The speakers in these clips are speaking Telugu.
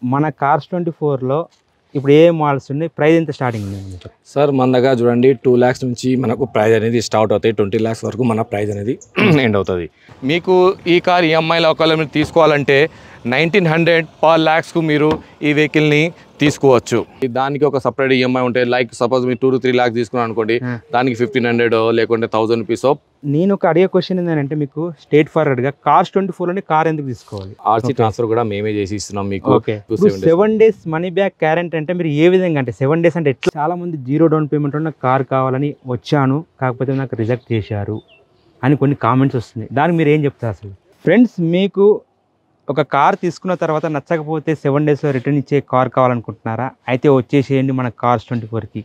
మన కార్స్ ట్వంటీ ఫోర్లో ఇప్పుడు ఏ మోడల్స్ ఉన్నాయి ప్రైస్ ఎంత స్టార్టింగ్ ఉంది మీకు సార్ మన దగ్గర చూడండి టూ ల్యాక్స్ నుంచి మనకు ప్రైజ్ అనేది స్టార్ట్ అవుతాయి ట్వంటీ ల్యాక్స్ వరకు మన ప్రైజ్ అనేది ఎండ్ అవుతుంది మీకు ఈ కార్ ఈఎంఐలో ఒకవేళ మీరు తీసుకోవాలంటే నైన్టీన్ హండ్రెడ్ పర్ ల్యాక్స్కు మీరు ఈ వెహికల్ని తీసుకోవచ్చు దానికి ఒక సపరేట్ ఈఎంఐ ఉంటాయి లైక్ సపోజ్ మీరు టూ టు త్రీ ల్యాక్స్ తీసుకున్నారు అనుకోండి Hmm. దానికి ఫిఫ్టీన్ హండ్రెడ్ లేకుంటే థౌసండ్ రూపీస్ నేను ఒక అడిగే క్వశ్చన్ ఏంటంటే మీకు స్టేట్ ఫార్వర్డ్గా కార్స్ ట్వంటీ ఫోర్లోనే కార్ ఎందుకు తీసుకోవాలి ఆర్సీ Okay. ట్రాన్స్ఫర్ కూడా మేమే చేసి ఇస్తున్నాం మీకు okay Two seven days. Seven days money back guarantee అంటే మీరు ఏ విధంగా అంటే సెవెన్ డేస్ అంటే ఎట్లా చాలా మంది జీరో డౌన్ పేమెంట్ ఉన్న కార్ కావాలని వచ్చాను కాకపోతే నాకు రిజెక్ట్ చేశారు అని కొన్ని కామెంట్స్ వస్తున్నాయి దానికి మీరు ఏం చెప్తారు అసలు ఫ్రెండ్స్ మీకు ఒక కార్ తీసుకున్న తర్వాత నచ్చకపోతే సెవెన్ డేస్లో రిటర్న్ ఇచ్చే కార్ కావాలనుకుంటున్నారా అయితే వచ్చేసేయండి మన కార్స్ ట్వంటీ ఫోర్కి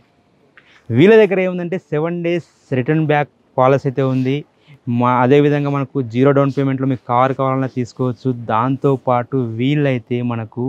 వీళ్ళ దగ్గర ఏముందంటే seven days return back policy అయితే ఉంది మా అదేవిధంగా మనకు జీరో డౌన్ పేమెంట్లో మీకు కార్ కావాలన్నా తీసుకోవచ్చు దాంతోపాటు వీళ్ళైతే మనకు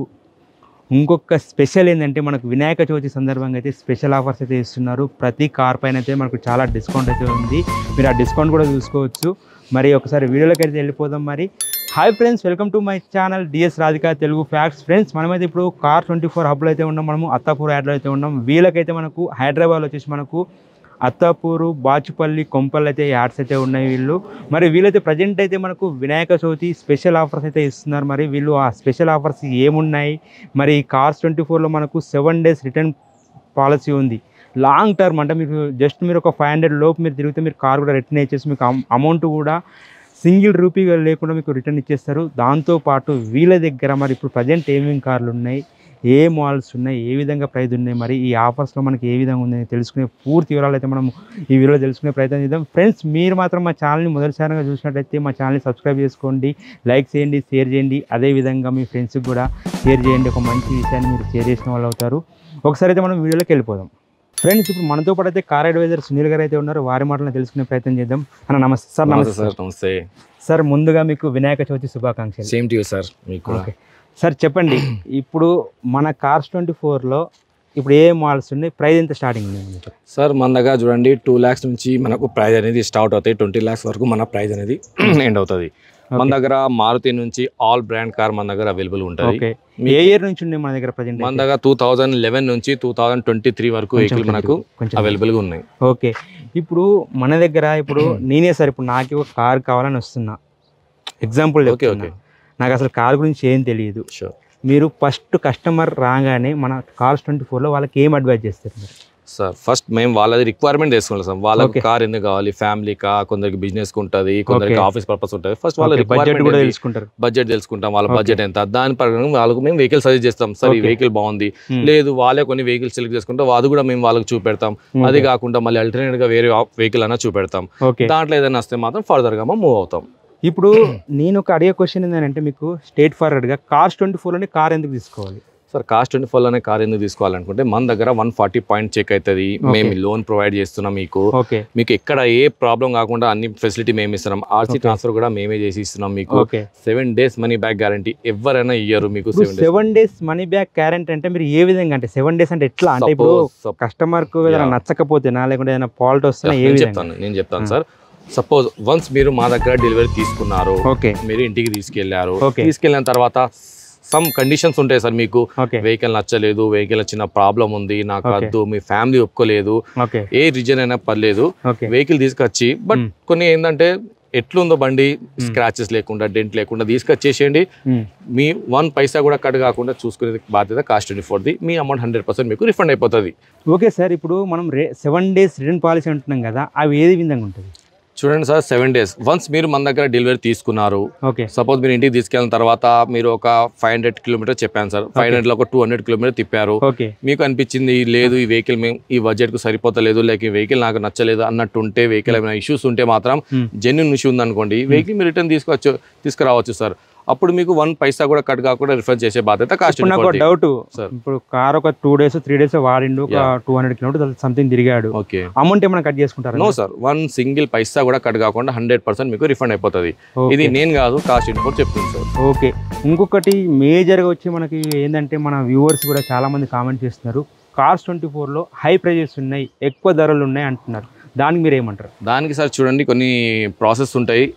ఇంకొక స్పెషల్ ఏంటంటే మనకు వినాయక చవితి సందర్భంగా అయితే స్పెషల్ ఆఫర్స్ అయితే ఇస్తున్నారు ప్రతి కార్ పైన అయితే మనకు చాలా డిస్కౌంట్ అయితే ఉంది మీరు ఆ డిస్కౌంట్ కూడా చూసుకోవచ్చు మరి ఒకసారి వీడియోలోకి అయితే వెళ్ళిపోదాం మరి hi friends welcome to my channel DS Radhika Telugu facts friends మనమైతే ఇప్పుడు కార్ ట్వంటీ ఫోర్ హబ్లో అయితే ఉన్నాం మనము అత్తాపూర్ యాడ్లో అయితే ఉన్నాం వీళ్ళకైతే మనకు హైదరాబాద్లో వచ్చేసి మనకు అత్తాపూరు బాచుపల్లి కొంపల్ అయితే యాడ్స్ అయితే ఉన్నాయి వీళ్ళు మరి వీళ్ళైతే ప్రజెంట్ అయితే మనకు వినాయక చవితి స్పెషల్ ఆఫర్స్ అయితే ఇస్తున్నారు మరి వీళ్ళు ఆ స్పెషల్ ఆఫర్స్ ఏమున్నాయి మరి కార్స్ ట్వంటీ ఫోర్లో మనకు సెవెన్ డేస్ రిటర్న్ పాలసీ ఉంది లాంగ్ టర్మ్ అంటే మీకు జస్ట్ మీరు ఒక ఫైవ్ హండ్రెడ్ లోపు మీరు తిరిగితే మీరు కార్ కూడా రిటర్న్ ఇచ్చేసి మీకు అమౌంట్ కూడా సింగిల్ రూపీ లేకుండా మీకు రిటర్న్ ఇచ్చేస్తారు దాంతోపాటు వీళ్ళ దగ్గర మరి ఇప్పుడు ప్రజెంట్ ఏమేమి కార్లు ఉన్నాయి ఏ మోడల్స్ ఉన్నాయి ఏ విధంగా ప్రైస్ ఉన్నాయి మరి ఈ ఆఫర్స్లో మనకి ఏ విధంగా ఉందని తెలుసుకునే పూర్తి వివరాలు అయితే మనం ఈ వీడియోలో తెలుసుకునే ప్రయత్నం చేద్దాం ఫ్రెండ్స్ మీరు మాత్రం మా ఛానల్ని మొదటిసారిగా చూసినట్లయితే మా ఛానల్ని సబ్స్క్రైబ్ చేసుకోండి లైక్ చేయండి షేర్ చేయండి అదేవిధంగా మీ ఫ్రెండ్స్కి కూడా షేర్ చేయండి ఒక మంచి విషయాన్ని మీరు షేర్ చేసిన వాళ్ళు అవుతారు ఒకసారి అయితే మనం వీడియోలోకి వెళ్ళిపోదాం ఫ్రెండ్స్ ఇప్పుడు మనతో పాటు అయితే కార్ అడ్వైజర్ సునీల్ గారు అయితే ఉన్నారు వారి మాటలను తెలుసుకునే ప్రయత్నం చేద్దాం అన్న నమస్తే సార్ నమస్తే సార్ నమస్తే సార్ ముందుగా మీకు వినాయక చవితి శుభాకాంక్షలు సేమ్ టు యూ సార్ మీకు కూడా. ఓకే సార్ చెప్పండి ఇప్పుడు మన కార్స్ ట్వంటీ ఫోర్లో ఇప్పుడు ఏ మోడల్స్ ఉన్నాయి ప్రైస్ ఎంత స్టార్టింగ్ ఉంది మీకు సార్ మన దగ్గర చూడండి టూ ల్యాక్స్ నుంచి మనకు ప్రైజ్ అనేది స్టార్ట్ అవుతాయి ట్వంటీ ల్యాక్స్ వరకు మన ప్రైజ్ అనేది ఎండ్ అవుతుంది మన దగ్గర మారుతి నుంచి ఆల్ బ్రాండ్ కార్ మన దగ్గర అవైలబుల్ ఉంటుంది ఓకే ఏ ఇయర్ నుంచి ఉన్నాయి మన దగ్గర ప్రజెంట్ మన దగ్గర టూ థౌజండ్ లెవెన్ నుంచి టూ థౌజండ్ ట్వంటీ త్రీ వరకు వెహికల్ మనకు కొంచెం అవైలబుల్ గా ఉన్నాయి ఓకే ఇప్పుడు మన దగ్గర ఇప్పుడు నేనే సార్ ఇప్పుడు నాకు ఒక కార్ కావాలని వస్తున్నా ఎగ్జాంపుల్ ఓకే ఓకే నాకు అసలు కార్ గురించి ఏం తెలియదు షూర్ మీరు ఫస్ట్ కస్టమర్ రాగానే మన కార్స్ ట్వంటీ ఫోర్లో వాళ్ళకి ఏం అడ్వైజ్ చేస్తారు మీరు సార్ ఫస్ట్ మేము వాళ్ళది రిక్వైర్మెంట్ తీసుకుంటాం సార్ వాళ్ళకి Okay. కార్ ఎందుకు కావాలి ఫ్యామిలీ కా కొందరికి బిజినెస్ ఉంటుంది కొందరికి Okay. ఆఫీస్ పర్పస్ ఉంటుంది ఫస్ట్ వాళ్ళ బడ్జెట్ కూడా రిక్వైర్మెంట్ తెలుసుకుంటారు బడ్జెట్ తెలుసుకుంటాం వాళ్ళ Okay. బడ్జెట్ ఎంత దాని ప్రకారం వాళ్ళకు మేము వెహికల్ సజెస్ట్ చేస్తాం సార్ ఈ Okay. వెహికల్ బాగుంది Hmm. లేదు వాళ్ళే కొన్ని వెహికల్ సెలెక్ట్ చేసుకుంటాం అది కూడా మేము వాళ్ళకి చూపెడతాం అది కాకుండా మళ్ళీ alternate గా వేరే వెహికల్ అన్నా చూపెడతాం ఓకే దాంట్లో ఏదైనా వస్తే మాత్రం ఫర్దర్ గా మూవ్ అవుతాం ఇప్పుడు నేను ఒక అడిగే క్వశ్చన్ ఏంటంటే మీకు స్టేట్ ఫార్వర్డ్గా కార్స్ ట్వంటీ ఫోర్లోనే కార్ ఎందుకు తీసుకోవాలి సార్ కాస్ట్ ట్వంటీ ఫోర్ లోనే కార్ ఎందుకు తీసుకోవాలనుకుంటే మన దగ్గర వన్ ఫార్టీ పాయింట్ చెక్ అవుతుంది మేము లోన్ ప్రొవైడ్ చేస్తున్నాం మీకు ఓకే మీకు ఎక్కడ ఏ ప్రాబ్లం కాకుండా అన్ని ఫెసిలిటీ మేము ఇస్తున్నాం ఆర్సీ ట్రాన్స్ఫర్ కూడా మేమే చేసి ఇస్తున్నాం మీకు okay seven days money back guarantee ఎవరైనా ఇయ్యరు మీకు ఇప్పుడు seven days seven days money back guarantee అంటే మీరు ఏ విధంగా అంటే సెవెన్ డేస్ అంటే ఎట్లా అంటే ఇప్పుడు కస్టమర్ కు ఏదైనా Yeah. నచ్చకపోతేనా లేకుంటే ఏదైనా ఫాల్ట్ వస్తున్నా ఏ నేను విధంగా చెప్తాను నేను చెప్తాను సార్ సపోజ్ వన్స్ మీరు మా దగ్గర డెలివరీ తీసుకున్నారు ఓకే మీరు ఇంటికి తీసుకెళ్లారు Okay. తీసుకెళ్ళిన తర్వాత సమ్ కండిషన్స్ ఉంటాయి సార్ మీకు ఓకే వెహికల్ నచ్చలేదు వెహికల్ చిన్న ప్రాబ్లం ఉంది నాకు Okay. వద్దు మీ ఫ్యామిలీ ఒప్పుకోలేదు ఓకే ఏ రీజన్ అయినా పర్లేదు ఓకే వెహికల్ తీసుకొచ్చి బట్ Hmm. కొన్ని ఏంటంటే ఎట్లుందో బండి స్క్రాచెస్ లేకుండా డెంట్ లేకుండా తీసుకొచ్చేసేయండి మీ వన్ పైసా కూడా కట్ కాకుండా చూసుకునే బాధ్యత కాస్ట్ ట్వంటీ ఫోర్ది మీ అమౌంట్ హండ్రెడ్ పర్సెంట్ మీకు రిఫండ్ అయిపోతుంది ఓకే సార్ ఇప్పుడు మనం రే సెవెన్ డేస్ రిటర్న్ పాలసీ అంటున్నాం కదా అవి ఏది విధంగా ఉంటుంది చూడండి సార్ సెవెన్ డేస్ వన్స్ మీరు మన దగ్గర డెలివరీ తీసుకున్నారు ఓకే సపోజ్ మీరు ఇంటికి తీసుకెళ్ళిన తర్వాత మీరు ఒక ఫైవ్ హండ్రెడ్ కిలోమీటర్ చెప్పాను సార్ ఫైవ్ హండ్రెడ్లో ఒక టూ హండ్రెడ్ కిలోమీటర్ తిప్పారు ఓకే మీకు అనిపించింది లేదు ఈ వెహికల్ మేము ఈ బడ్జెట్కు సరిపోతలేదు లేక ఈ వెహికల్ నాకు నచ్చలేదు అన్నట్టు ఉంటే వెహికల్ ఏమైనా ఇష్యూస్ ఉంటే మాత్రం Hmm. జెన్యున్ ఇష్యూ ఉందనుకోండి వెహికల్ మీరు రిటర్న్ తీసుకొచ్చు తీసుకురావచ్చు సార్ అప్పుడు మీకు వన్ పైసా కూడా కట్ కాకుండా రిఫండ్ చేసే బాధ్యత కాస్ట్ ఇప్పుడు నాకు డౌట్ Sir. ఇప్పుడు కార్ ఒక టూ డేస్ త్రీ డేస్ వాడిండు ఒక Yeah. Two hundred kilometre something తిరిగాడు ఓకే అమౌంట్ ఏమైనా కట్ చేసుకుంటారా no sir one single paisa కూడా కట్ కాకుండా హండ్రెడ్ పర్సెంట్ మీకు రిఫండ్ అయిపోతుంది Okay. ఇది నేను కాదు కాస్ట్ ఇన్ఫోర్ చెప్తుంది సార్ ఓకే ఇంకొకటి మేజర్గా వచ్చి మనకి ఏంటంటే మన వ్యూవర్స్ కూడా చాలా మంది కామెంట్ చేస్తున్నారు కార్స్ ట్వంటీ ఫోర్లో హై ప్రైజెస్ ఉన్నాయి ఎక్కువ ధరలు ఉన్నాయి అంటున్నారు దానికి మీరు ఏమంటారు దానికి సార్ చూడండి కొన్ని ప్రాసెస్ ఉంటాయి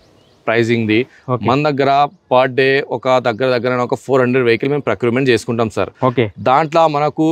ప్రైజింగ్ది ఓకే మన దగ్గర పర్ డే ఒక దగ్గర దగ్గర ఒక ఫోర్ హండ్రెడ్ వెహికల్ మేము ప్రక్రూట్మెంట్ చేసుకుంటాం సార్ ఓకే దాంట్లో మనకు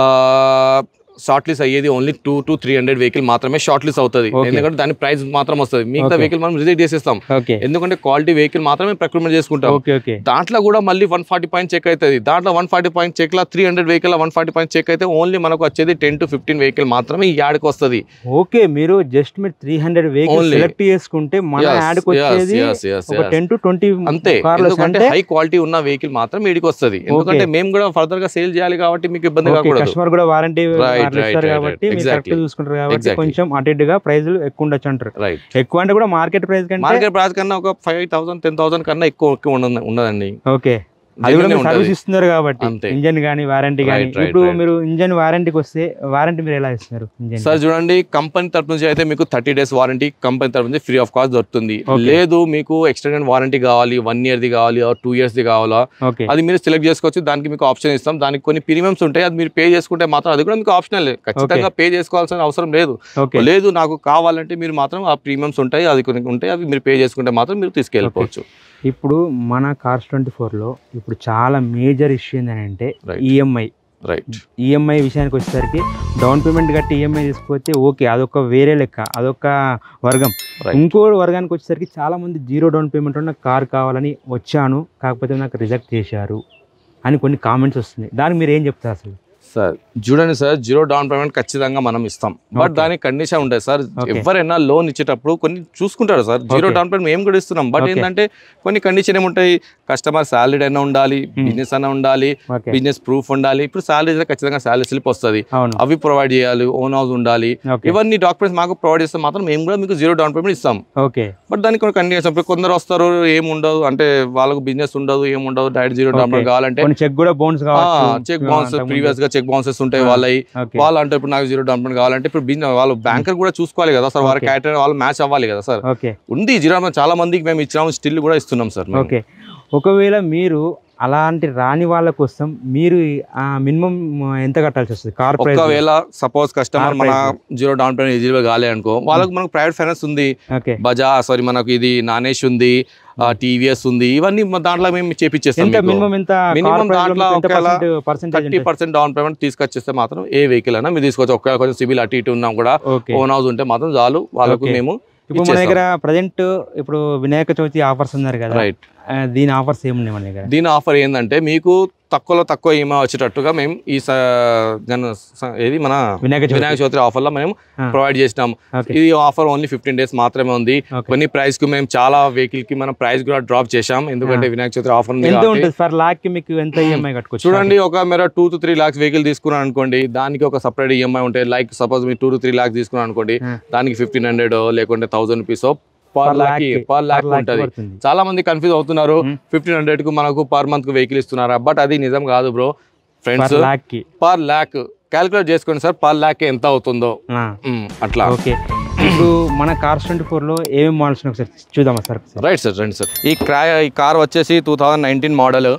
షార్ట్ లిస్ట్ అయ్యేది only two to three hundred vehicle మాత్రమే షార్ట్ లిస్ట్ అవుతుంది Okay. ఎందుకంటే దాని ప్రైస్ మాత్రం వస్తుంది మిగతా Okay. వెహికల్ మనం రిజెక్ట్ చేసేస్తాం ఓకే ఎందుకంటే క్వాలిటీ వెహికల్ మాత్రమే ప్రక్రూట్మెంట్ చేసుకుంటాం ఓకే ఓకే దాంట్లో కూడా మళ్ళీ వన్ ఫార్టీ పాయింట్ చెక్ అవుతుంది దాంట్లో వన్ ఫార్టీ పాయింట్ చెక్ లా three hundred vehicle one forty point check అయితే ఓన్లీ మనకు వచ్చేది టెన్ టు ఫిఫ్టీన్ వెహికల్ మాత్రమే ఈ యాడ్కి వస్తుంది ఓకే మీరు జస్ట్ మీరు three hundred vehicle Only. Select చేసుకుంటే మన Yes, యాడ్కి yes, వచ్చేది yes, yes, ఒక yes. టెన్ టు ట్వంటీ అంతే కార్లు ఎందుకంటే అంటే హై క్వాలిటీ ఉన్న వెహికల్ మాత్రం వీడికి వస్తుంది ఎందుకంటే మేము కూడా ఫర్దర్ గా సేల్ చేయాలి కాబట్టి మీకు ఇబ్బంది కాకూడదు కస్టమర్ కూడా వారంటీ Right, ఇస్తారు right, right, కాబట్టి మీరు exactly. కరెక్ట్ చూసుకుంటారు కాబట్టి Exactly. కొంచెం అటు ఇటుగా ప్రైజులు ఎక్కువ ఉండొచ్చు అంటారు రైట్ ఎక్కువ అంటే కూడా మార్కెట్ ప్రైస్ కంటే మార్కెట్ ప్రైస్ కన్నా ఒక ఫైవ్ థౌసండ్ టెన్ థౌసండ్ కన్నా ఎక్కువ ఎక్కువ ఉండదు ఉండదండి ఓకే అది కూడా Genuine మీరు ఉంటది. సర్వీస్ ఇస్తున్నారు కాబట్టి అంతే. ఇంజన్ కానీ వారంటీ కానీ Right, right, ఇప్పుడు right. మీరు ఇంజన్ వారంటీకి వస్తే వారంటీ మీరు ఎలా ఇస్తున్నారు ఇంజన్ సార్ చూడండి కంపెనీ తరపు నుంచి అయితే మీకు థర్టీ డేస్ వారంటీ కంపెనీ తరపు నుంచి ఫ్రీ ఆఫ్ కాస్ట్ దొరుకుతుంది Okay. లేదు మీకు ఎక్స్టెండెడ్ వారంటీ కావాలి వన్ ఇయర్ ది కావాలి టూ ఇయర్స్ ది కావాలా ఓకే అది మీరు సెలెక్ట్ చేసుకోవచ్చు దానికి మీకు ఆప్షన్ ఇస్తాం దానికి కొన్ని ప్రీమియమ్స్ ఉంటాయి అది మీరు పే చేసుకుంటే మాత్రం అది కూడా మీకు ఆప్షనల్ ఖచ్చితంగా పే చేసుకోవాల్సిన అవసరం లేదు ఓకే లేదు నాకు కావాలంటే మీరు మాత్రం ఆ ప్రీమియమ్స్ ఉంటాయి అది కొన్ని ఉంటాయి అవి మీరు పే చేసుకుంటే మాత్రం మీరు తీసుకెళ్ళిపోవచ్చు ఇప్పుడు మన కార్స్ ట్వంటీ ఫోర్లో ఇప్పుడు చాలా మేజర్ ఇష్యూ ఏంటంటే Right. ఈఎంఐ రైట్ ఈఎంఐ విషయానికి వచ్చేసరికి డౌన్ పేమెంట్ కట్టి ఈఎంఐ తీసుకుపోతే ఓకే అదొక వేరే లెక్క అదొక వర్గం Right. ఇంకో వర్గానికి వచ్చేసరికి చాలా మంది జీరో డౌన్ పేమెంట్ ఉన్న కార్ కావాలని వచ్చాను కాకపోతే నాకు రిజెక్ట్ చేశారు అని కొన్ని కామెంట్స్ వస్తున్నాయి దానికి మీరు ఏం చెప్తారు అసలు సార్ చూడండి సార్ జీరో డౌన్ పేమెంట్ ఖచ్చితంగా మనం ఇస్తాం బట్ Okay. దానికి కండిషన్ ఉంటుంది సార్ Okay. ఎవరైనా లోన్ ఇచ్చేటప్పుడు కొన్ని చూసుకుంటారు sir zero Okay. Down payment మేము కూడా ఇస్తున్నాం బట్ Okay. ఏంటంటే కొన్ని కండిషన్ ఏముంటాయి కస్టమర్ సాలరీ అయినా ఉండాలి Hmm. బిజినెస్ అయినా ఉండాలి ఓకే బిజినెస్ ప్రూఫ్ ఉండాలి ఇప్పుడు సాలరీ ఖచ్చితంగా సాలరీ స్లిప్ వస్తుంది అవును అవి ప్రొవైడ్ చేయాలి ఓన్ హౌస్ ఉండాలి ఓకే ఇవన్నీ డాక్యుమెంట్స్ మాకు ప్రొవైడ్ చేస్తే మాత్రం మేము కూడా మీకు జీరో డౌన్ పేమెంట్ ఇస్తాం ఓకే బట్ దానికి కొన్ని కండిషన్ ఇప్పుడు కొందరు వస్తారు ఏం ఉండదు అంటే వాళ్ళకు బిజినెస్ ఉండదు ఏం ఉండదు direct zero down Okay. Payment కావాలంటే కొన్ని చెక్ కూడా బౌన్స్ కావచ్చు చెక్ బౌన్స్ ప్రీవియస్ గా చెక్ బౌన్సెస్ ఉంటాయి Ah. వాళ్ళవి ఓకే వాళ్ళు అంటే ఇప్పుడు నాకు జీరో డౌన్ పేమెంట్ కావాలంటే ఇప్పుడు బిజినెస్ వాళ్ళు బ్యాంకర్ కూడా చూసుకోవాలి కదా సార్ వారి Okay. క్యారెక్టర్ వాళ్ళు మ్యాచ్ అవ్వాలి కదా సార్ ఓకే ఉంది జీరో చాలా మందికి మేము ఇచ్చినాము స్టిల్ కూడా ఇస్తున్నాం సార్ మేము. ఓకే ఒకవేళ మీరు అలాంటి రాని వాళ్ళ కోసం మీరు మినిమం ఎంత కట్టాల్సి వస్తుంది కార్ ప్రైస్ ఒకవేళ సపోజ్ కస్టమర్ Car మన price. Zero down payment eligible కాలే అనుకో వాళ్ళకి మనకు ప్రైవేట్ ఫైనాన్స్ ఉంది ఓకే బజా సారీ మనకు ఇది నానేష్ ఉంది టీవీఎస్ ఉంది ఇవన్నీ మన దాంట్లో మేము చేపించేస్తాం ఎంత మినిమం ఎంత Minimum దాంట్లో ఒకవేళ percentage thirty percent down payment తీసుకొచ్చేస్తే మాత్రం ఏ వెహికల్ అయినా మీరు తీసుకోవచ్చు ఒకవేళ కొంచెం సివిల్ అటు ఇటు ఉన్నా కూడా ఓకే ఓన్ హౌస్ ఉంటే మాత్రం చాలు వాళ్ళకు Okay. మేము ఇప్పుడు మన దగ్గర ప్రజెంట్ ఇప్పుడు వినాయక చవితి ఆఫర్స్ ఉన్నారు కదా రైట్ ఆ, దీని ఆఫర్స్ ఏమున్నాయి మన దగ్గర దీని ఆఫర్ ఏంటంటే మీకు తక్కువలో తక్కువ ఈఎంఐ వచ్చేటట్టుగా మేము ఈ స- జన- స- ఏది మన వినాయక చవితి వినాయక చవితి ఆఫర్ లో మేము ఆ. ప్రొవైడ్ చేసినాం ఓకే ఇది ఆఫర్ ఓన్లీ ఫిఫ్టీన్ డేస్ మాత్రమే ఉంది ఓకే కొన్ని ప్రైస్ కు మేము చాలా వెహికల్ కి మనం ప్రైస్ కూడా డ్రాప్ చేశాం ఎందుకంటే వినాయక చవితి ఆఫర్ ఉంది ఎంత కాబట్టి. ఉంటుంది ఫర్ లాక్ కి మీకు ఎంత ఈఎంఐ కట్టుకోవచ్చు చూడండి ఒక మీరు two to three lakhs vehicle తీసుకున్నాను అనుకోండి దానికి ఒక సపరేట్ ఈఎంఐ ఉంటాయి లైక్ సపోజ్ మీరు టూ టు త్రీ లాక్స్ తీసుకున్నాను అనుకోండి ఆ. దానికి ఫిఫ్టీన్ హండ్రెడ్ లేకుంటే thousand rupees per Per lakh lakh కి, పర్ లాక్ per lakh ఉంటుంది పడుతుంది చాలా మంది కన్ఫ్యూజ్ అవుతున్నారు Hmm. ఫిఫ్టీన్ హండ్రెడ్ కు మనకు పర్ మంత్ కు వెహికల్ ఇస్తున్నారా బట్ అది నిజం కాదు బ్రో ఫ్రెండ్స్ పర్ లాక్ కి పర్ ల్యాక్ క్యాలిక్యులేట్ చేసుకోండి సార్ పర్ ల్యాక్ ఎంత అవుతుందో ఆ, మ్, అట్లా ఓకే ఇప్పుడు మన కార్స్ ట్వంటీ ఫోర్ లో ఏమేమి మోడల్స్ ఒకసారి చూద్దామా సార్ ఒకసారి? రైట్ సార్ రండి సార్ ఈ క్రా ఈ కార్ వచ్చేసి two thousand nineteen model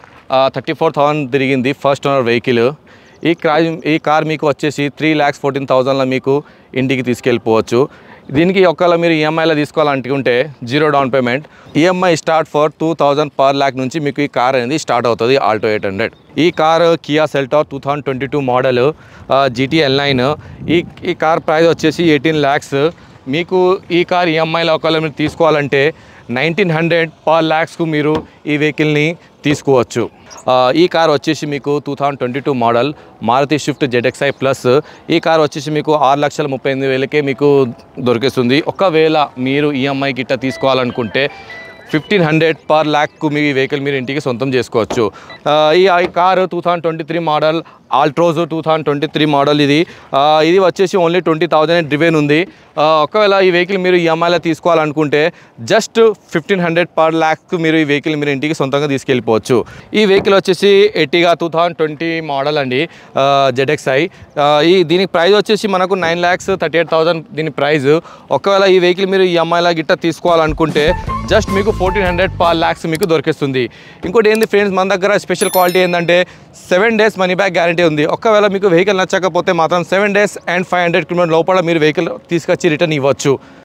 thirty four thousand తిరిగింది ఫస్ట్ ఓనర్ వెహికల్ ఈ క్రా ఈ కార్ మీకు వచ్చేసి త్రీ ల్యాక్స్ ఫోర్టీన్ థౌజండ్లో మీకు ఇంటికి తీసుకెళ్ళిపోవచ్చు దీనికి ఒకవేళ మీరు ఈఎంఐలో తీసుకోవాలనుకుంటే zero down payment EMI start for two thousand per lakh నుంచి మీకు ఈ కార్ అనేది స్టార్ట్ అవుతుంది ఆల్టో ఎయిట్ హండ్రెడ్ ఈ car Kia Seltos two thousand twenty two model GTL nine ఈ ఈ కార్ ప్రైస్ వచ్చేసి ఎయిటీన్ ల్యాక్స్ మీకు ఈ కార్ ఈఎంఐలో ఒకవేళ మీరు తీసుకోవాలంటే నైన్టీన్ హండ్రెడ్ పర్ ల్యాక్స్కు మీరు ఈ వెహికల్ని తీసుకోవచ్చు ఆ, ఈ కార్ వచ్చేసి మీకు two thousand twenty two model Maruti Swift ZXI plus ఈ కార్ వచ్చేసి మీకు ఆరు లక్షల ముప్పై ఎనిమిది వేలకే మీకు దొరికిస్తుంది ఒకవేళ మీరు ఈఎంఐ గిట్ట తీసుకోవాలనుకుంటే ఫిఫ్టీన్ హండ్రెడ్ పర్ ల్యాక్కు మీ వెహికల్ మీరు ఇంటికి సొంతం చేసుకోవచ్చు ఆ, ఈ ఈ car two thousand twenty three model Altroz two thousand twenty three model ఇది ఆ, ఇది వచ్చేసి ఓన్లీ ట్వంటీ థౌజండ్ డ్రివెన్ ఉంది ఆ, ఒకవేళ ఈ వెహికల్ మీరు ఈఎంఐలో తీసుకోవాలనుకుంటే జస్ట్ ఫిఫ్టీన్ హండ్రెడ్ పర్ ల్యాక్కు మీరు ఈ వెహికల్ మీరు ఇంటికి సొంతంగా తీసుకెళ్ళిపోవచ్చు ఈ వెహికల్ వచ్చేసి ఎట్టిగా టూ థౌజండ్ ట్వంటీ మోడల్ అండి జెడ్ఎక్స్ఐ ఈ దీనికి ప్రైస్ వచ్చేసి మనకు nine lakhs thirty eight thousand దీని ప్రైస్ ఒకవేళ ఈ వెహికల్ మీరు ఈఎంఐలా గిట్ట తీసుకోవాలనుకుంటే జస్ట్ మీకు ఫోర్టీన్ హండ్రెడ్ పర్ ల్యాక్స్ మీకు దొరికిస్తుంది ఇంకోటి ఏంది ఫ్రెండ్స్ మన దగ్గర స్పెషల్ క్వాలిటీ ఏంటంటే seven days money back guarantee ఉంది ఒకవేళ మీకు వెహికల్ నచ్చకపోతే మాత్రం seven days and five hundred kilometre లోపల మీరు వెహికల్ తీసుకొచ్చి రిటర్న్ ఇవ్వచ్చు